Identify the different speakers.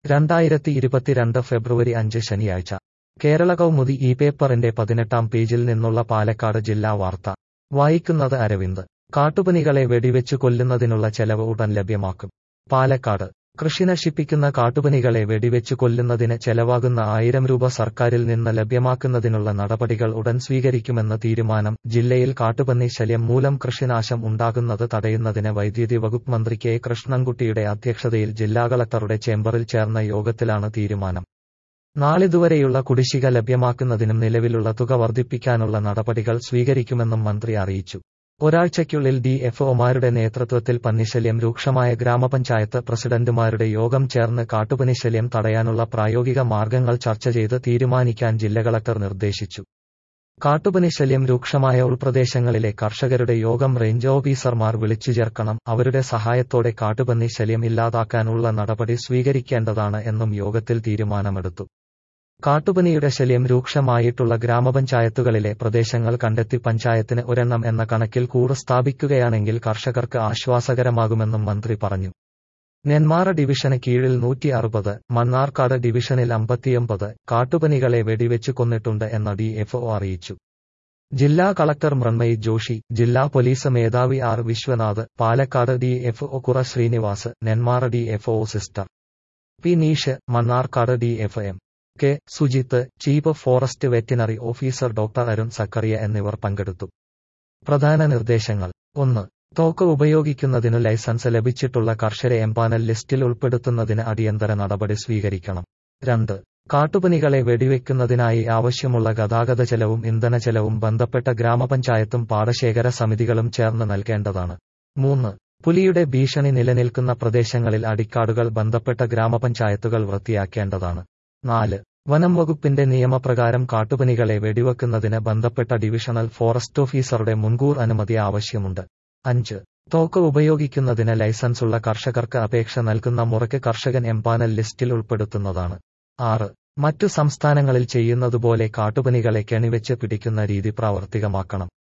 Speaker 1: രണ്ടായിരത്തി ഇരുപത്തിരണ്ട് ഫെബ്രുവരി അഞ്ച് ശനിയാഴ്ച കേരള കൗമുദി ഈ പേപ്പറിന്റെ പതിനെട്ടാം പേജിൽ നിന്നുള്ള പാലക്കാട് ജില്ലാ വാർത്ത വായിക്കുന്നത് അരവിന്ദ് കാട്ടുപനികളെ വെടിവെച്ചു കൊല്ലുന്നതിനുള്ള ചെലവ് ഉടൻ ലഭ്യമാക്കും പാലക്കാട് കൃഷി നശിപ്പിക്കുന്ന കാട്ടുപനികളെ വെടിവെച്ചു കൊല്ലുന്നതിന് ചെലവാകുന്ന ആയിരം രൂപ സർക്കാരിൽ നിന്ന് ലഭ്യമാക്കുന്നതിനുള്ള നടപടികൾ ഉടൻ സ്വീകരിക്കുമെന്ന തീരുമാനം ജില്ലയിൽ കാട്ടുപന്നി ശല്യം മൂലം കൃഷിനാശം ഉണ്ടാകുന്നത് തടയുന്നതിന് വൈദ്യുതി വകുപ്പ് മന്ത്രി കെ കൃഷ്ണൻകുട്ടിയുടെ അധ്യക്ഷതയിൽ ജില്ലാ കളക്ടറുടെ ചേംബറിൽ ചേർന്ന യോഗത്തിലാണ് തീരുമാനം നാളിതുവരെയുള്ള കുടിശ്ശിക ലഭ്യമാക്കുന്നതിനും നിലവിലുള്ള തുക വർദ്ധിപ്പിക്കാനുള്ള നടപടികൾ സ്വീകരിക്കുമെന്നും മന്ത്രി അറിയിച്ചു ഒരാഴ്ചയ്ക്കുള്ളിൽ ഡി എഫ് ഒമാരുടെ നേതൃത്വത്തിൽ പന്നിശല്യം രൂക്ഷമായ ഗ്രാമപഞ്ചായത്ത് പ്രസിഡന്റുമാരുടെ യോഗം ചേർന്ന് കാട്ടുപനിശല്യം തടയാനുള്ള പ്രായോഗിക മാർഗങ്ങൾ ചർച്ച ചെയ്ത് തീരുമാനിക്കാൻ ജില്ല കളക്ടർ നിർദ്ദേശിച്ചു കാട്ടുപനിശല്യം രൂക്ഷമായ ഉൾപ്രദേശങ്ങളിലെ കർഷകരുടെ യോഗം റേഞ്ച് ഓഫീസർമാർ വിളിച്ചു ചേർക്കണം അവരുടെ സഹായത്തോടെ കാട്ടുപന്നി ശല്യം ഇല്ലാതാക്കാനുള്ള നടപടി സ്വീകരിക്കേണ്ടതാണ് എന്നും യോഗത്തിൽ തീരുമാനമെടുത്തു കാട്ടുപനിയുടെ ശല്യം രൂക്ഷമായിട്ടുള്ള ഗ്രാമപഞ്ചായത്തുകളിലെ പ്രദേശങ്ങൾ കണ്ടെത്തി പഞ്ചായത്തിന് ഒരെണ്ണം എന്ന കണക്കിൽ കൂട് സ്ഥാപിക്കുകയാണെങ്കിൽ കർഷകർക്ക് ആശ്വാസകരമാകുമെന്നും മന്ത്രി പറഞ്ഞു നെന്മാറ ഡിവിഷന് കീഴിൽ നൂറ്റി അറുപത് മണ്ണാർക്കാട് ഡിവിഷനിൽ അമ്പത്തിയൊമ്പത് കാട്ടുപനികളെ വെടിവെച്ചു കൊന്നിട്ടുണ്ട് എന്ന ഡി എഫ് ഒ അറിയിച്ചു ജില്ലാ കളക്ടർ മൃണ്മയി ജോഷി ജില്ലാ പോലീസ് മേധാവി R Viswanath Palakkad D F O Kurra Srinivas Nenmara D F O sister P Neesh Mannarkkad D F M K Sujith chief forest veterinary officer doctor Arun Zachariah എന്നിവർ പങ്കെടുത്തു പ്രധാന നിർദ്ദേശങ്ങൾ ഒന്ന് തോക്ക് ഉപയോഗിക്കുന്നതിനു ലൈസൻസ് ലഭിച്ചിട്ടുള്ള കർഷകരെ എംപാനൽ ലിസ്റ്റിൽ ഉൾപ്പെടുത്തുന്നതിന് അടിയന്തര നടപടി സ്വീകരിക്കണം രണ്ട് കാട്ടുപനികളെ വെടിവെക്കുന്നതിനായി ആവശ്യമുള്ള ഗതാഗത ചെലവും ഇന്ധന ചെലവും ബന്ധപ്പെട്ട ഗ്രാമപഞ്ചായത്തും പാടശേഖര സമിതികളും ചേർന്ന് നൽകേണ്ടതാണ് മൂന്ന് പുലിയുടെ ഭീഷണി നിലനിൽക്കുന്ന പ്രദേശങ്ങളിൽ അടിക്കാടുകൾ ബന്ധപ്പെട്ട ഗ്രാമപഞ്ചായത്തുകൾ വൃത്തിയാക്കേണ്ടതാണ് നാല് വനം വകുപ്പിന്റെ നിയമപ്രകാരം കാട്ടുപനികളെ വെടിവെക്കുന്നതിന് ബന്ധപ്പെട്ട ഡിവിഷണൽ ഫോറസ്റ്റ് ഓഫീസറുടെ മുൻകൂർ അനുമതി ആവശ്യമുണ്ട് അഞ്ച് തോക്ക് ഉപയോഗിക്കുന്നതിന് ലൈസൻസുള്ള കർഷകർക്ക് അപേക്ഷ നൽകുന്ന മുറയ്ക്ക് കർഷകൻ എംപാനൽ ലിസ്റ്റിൽ ഉൾപ്പെടുത്തുന്നതാണ് ആറ് മറ്റു സംസ്ഥാനങ്ങളിൽ ചെയ്യുന്നതുപോലെ കാട്ടുപനികളെ കെണിവെച്ച് പിടിക്കുന്ന രീതി പ്രാവർത്തികമാക്കണം